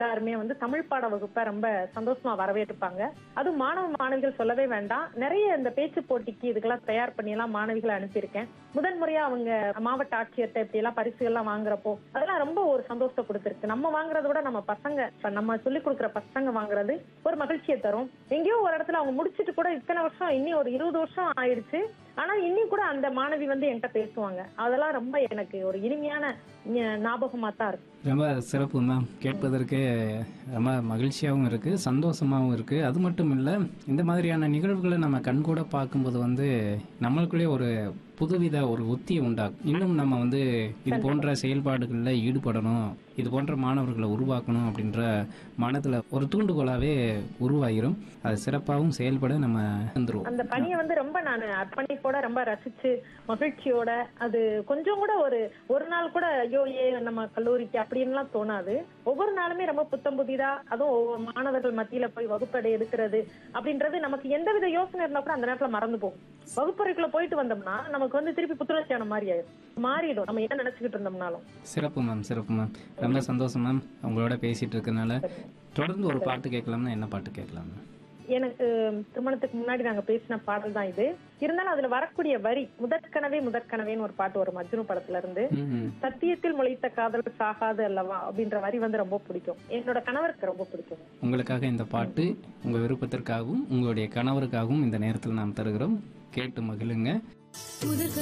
எல்லாருமே வந்து தமிழ் பாட வகுப்பை ரொம்ப சந்தோஷமா வரவேற்பாங்க அதுவும் மாணவ மாணவிகள் சொல்லவே வேண்டாம் நிறைய இந்த பேச்சு போட்டிக்கு இதுக்கெல்லாம் தயார் பண்ணி எல்லாம் மாணவிகளை அனுப்பியிருக்கேன் முதன் முறையா அவங்க மாவட்ட ஆட்சியர்கிட்ட இப்படி எல்லாம் பரிசுகள்லாம் வாங்குறப்போ அதெல்லாம் ரொம்ப ஒரு சந்தோஷத்தை கொடுத்துருக்கு நம்ம வாங்குறத விட நம்ம பசங்க இப்ப நம்ம சொல்லி கொடுக்குற பசங்க வாங்குறது ஒரு மகிழ்ச்சியை தரும் எங்கேயோ ஒரு இடத்துல அவங்க முடிச்சிட்டு கூட இத்தனை வருஷம் இன்னி ஒரு இருபது வருஷம் ஆயிடுச்சு ஆனா இன்னி கூட அந்த மாணவி வந்து என்கிட்ட பேசுவாங்க அதெல்லாம் ரொம்ப எனக்கு ஒரு இனிமையான ஞ- ஞாபகமா தான் இருக்கு ரொம்ப சிறப்பு மேம் கேட்பதற்கு ரொம்ப மகிழ்ச்சியாகவும் இருக்குது சந்தோஷமாகவும் இருக்குது அது மட்டும் இல்லை இந்த மாதிரியான நிகழ்வுகளை நம்ம கண்கூட பார்க்கும்போது வந்து நம்மளுக்குள்ளே ஒரு புதுவித ஒரு உத்தியை உண்டாகும் இன்னும் நம்ம வந்து இது போன்ற செயல்பாடுகளில் ஈடுபடணும் இது போன்ற மாணவர்களை உருவாக்கணும் அப்படின்ற மனத்தில் ஒரு தூண்டுகோலாகவே உருவாகிரும் அது சிறப்பாகவும் செயல்பட நம்ம வந்துருவோம் அந்த பணியை வந்து ரொம்ப நான் அர்ப்பணிப்போட ரொம்ப ரசிச்சு மகிழ்ச்சியோட அது கொஞ்சம் கூட ஒரு ஒரு நாள் கூட ஐயோ ஏ நம்ம கல்லூரிக்கு அப்படின்லாம் தோணாது ஒவ்வொரு நாளுமே ரொம்ப புத்தம் புதிதா அதுவும் ஒவ்வொரு மாணவர்கள் மத்தியில போய் வகுப்படை எடுக்கிறது அப்படின்றது நமக்கு எந்தவித யோசனை இருந்தா கூட அந்த நேரத்துல மறந்து போகும் வகுப்பறைக்குள்ள போயிட்டு வந்தோம்னா நமக்கு வந்து திருப்பி புத்துணர்ச்சியான மாதிரி ஆயிடும் மாறிடும் நம்ம என்ன நினைச்சுக்கிட்டு இருந்தோம்னாலும் சிறப்பு மேம் சிறப்பு மேம் ரொம்ப சந்தோஷம் மேம் உங்களோட பேசிட்டு இருக்கனால தொடர்ந்து ஒரு பாட்டு கேட்கலாம்னா என்ன பாட்டு கேட்கலாம் மேம் எனக்கு திருமணத்துக்கு முன்னாடி நாங்க பேசின பாடல் தான் இது இருந்தாலும் அதுல வரக்கூடிய வரி முதற்கனவே முதற்கனவேன்னு ஒரு பாட்டு வரும் மஜ்னு படத்துல இருந்து ம் சத்தியத்தில் முளைத்த காதல் சாகாது அல்லவா அப்படின்ற வரி வந்து ரொம்ப பிடிக்கும் என்னோட கணவருக்கு ரொம்ப பிடிக்கும் உங்களுக்காக இந்த பாட்டு உங்கள் விருப்பத்திற்காகவும் உங்களுடைய கணவருக்காகவும் இந்த நேரத்தில் நாம் தருகிறோம் கேட்டு மகிழுங்க முதற்க